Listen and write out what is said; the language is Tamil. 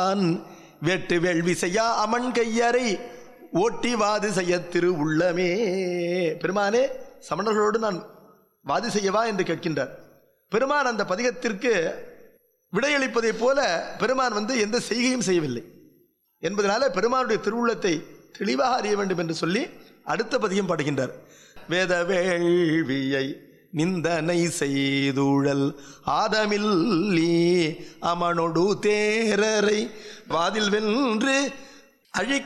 பெருமான் வெட்டு வேள்வி செய்யா அமன் கையறை ஓட்டி வாது செய்ய திரு உள்ளமே பெருமானே சமணர்களோடு நான் வாதி செய்யவா என்று கேட்கின்றார் பெருமான் அந்த பதிகத்திற்கு விடையளிப்பதைப் போல பெருமான் வந்து எந்த செய்கையும் செய்யவில்லை என்பதனால பெருமானுடைய திருவுள்ளத்தை தெளிவாக அறிய வேண்டும் என்று சொல்லி அடுத்த பதியம் பாடுகின்றார் வேத வேள்வியை நிந்தனை செய்துழல் ஆதமில்லி அமனொடு தேரரை வாதில் வென்று அழி